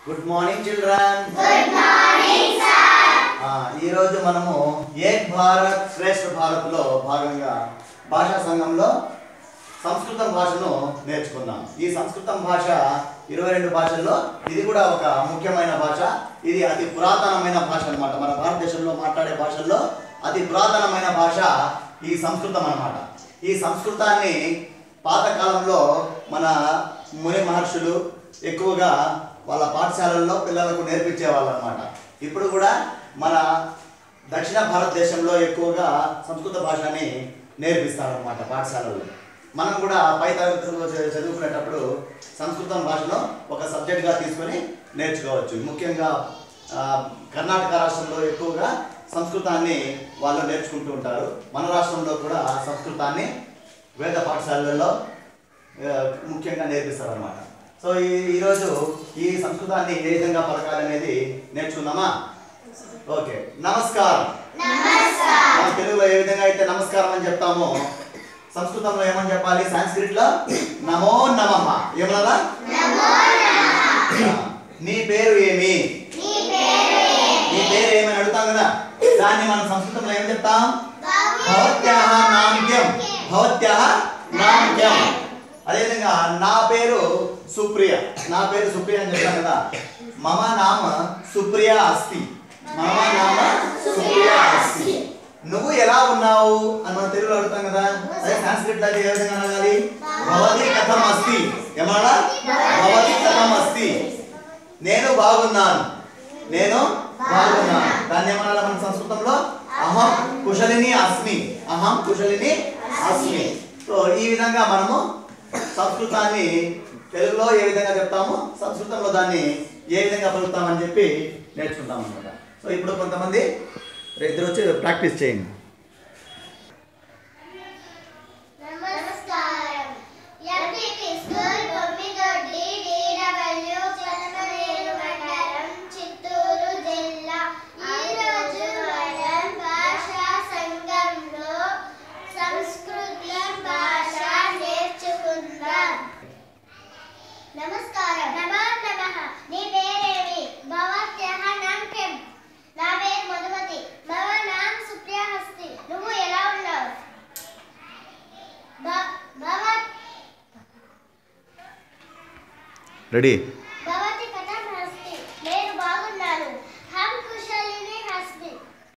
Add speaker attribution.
Speaker 1: good morning children good morning sir ఈ రోజు మనము ఏక్ భారత్ శ్రేష్ఠ భారత్ లో భాగంగా భాషా సంఘంలో సంస్కృతం భాషను నేర్చుకుందాం ఈ సంస్కృతం భాష ఇరవై రెండు భాషల్లో ఇది కూడా ఒక ముఖ్యమైన భాష ఇది అతి పురాతనమైన భాష అన్నమాట మన భారతదేశంలో మాట్లాడే భాషల్లో అతి పురాతనమైన భాష ఈ సంస్కృతం అన్నమాట ఈ సంస్కృతాన్ని పాతకాలంలో మన ముని మహర్షులు ఎక్కువగా వాళ్ళ పాఠశాలల్లో పిల్లలకు నేర్పించేవాళ్ళు అనమాట ఇప్పుడు కూడా మన దక్షిణ భారతదేశంలో ఎక్కువగా సంస్కృత భాషని నేర్పిస్తారనమాట పాఠశాలల్లో మనం కూడా పై తరగతుల్లో చ- చదువుకునేటప్పుడు సంస్కృతం భాషను ఒక సబ్జెక్ట్గా తీసుకొని నేర్చుకోవచ్చు ముఖ్యంగా ఆ, కర్ణాటక రాష్ట్రంలో ఎక్కువగా సంస్కృతాన్ని వాళ్ళు నేర్చుకుంటూ ఉంటారు మన రాష్ట్రంలో కూడా సంస్కృతాన్ని వేద పాఠశాలల్లో ఆ, ముఖ్యంగా నేర్పిస్తారు అనమాట సో ఈ ఈరోజు ఈ సంస్కృతాన్ని ఏ విధంగా పలకాలి అనేది నేర్చుకుందామా ఓకే నమస్కారం మన తెలుగులో ఏ విధంగా అయితే నమస్కారం అని చెప్తామో సంస్కృతంలో ఏమని చెప్పాలి సాంస్క్రిట్ లో నమో నమః ఏమన్నా నీ పేరు ఏమి నీ పేరు ఏమని అడుగుతాం కదా దాన్ని మనం సంస్కృతంలో ఏం చెప్తాం భవత్యాహ నామ్యం భవత్యాహ నామ్యం అదేవిధంగా నా పేరు సుప్రియ నా పేరు సుప్రియ అని చెప్తాను కదా మమ నామ సుప్రియ అస్తి మమ నామ సుప్రియ అస్తి నువ్వు ఎలా ఉన్నావు అని మనం తెలుగులో అడుగుతాం కదా అదే సాంస్క్రిట్ అయితే ఏ విధంగా అడగాలి భవతి కథం అస్తి ఏమన్నా భవతి కథం అస్తి నేను బాగున్నాను నేను బాగున్నాను దాన్ని ఏమన్నా మన సంస్కృతంలో అహం కుశలిని అస్మి అహం కుశలిని అస్మి సో ఈ విధంగా మనము సంస్కృతాన్ని తెలుగులో ఏ విధంగా చెప్తామో సంస్కృతంలో దాన్ని ఏ విధంగా పలుకుతామని చెప్పి నేర్చుకుంటాం అనమాట సో ఇప్పుడు కొంతమంది ఇద్దరు వచ్చి ప్రాక్టీస్ చేయండి
Speaker 2: నమస్కారం MPP school Bommidoddi DW Chennamaneru మండలం చిత్తూరు జిల్లా ఈరోజు మనం భాషా సంఘంలో సంస్కృత భాష నేర్చుకుందాం నమస్కారం నమో నమః నీ పేరేమి భవత్యః నామ్ కిం నా పేరు మధుమతి మమ నామ్ సుప్రియ హస్తి నువ్వు ఎలా ఉన్నావు భ- భవత్
Speaker 1: రెడీ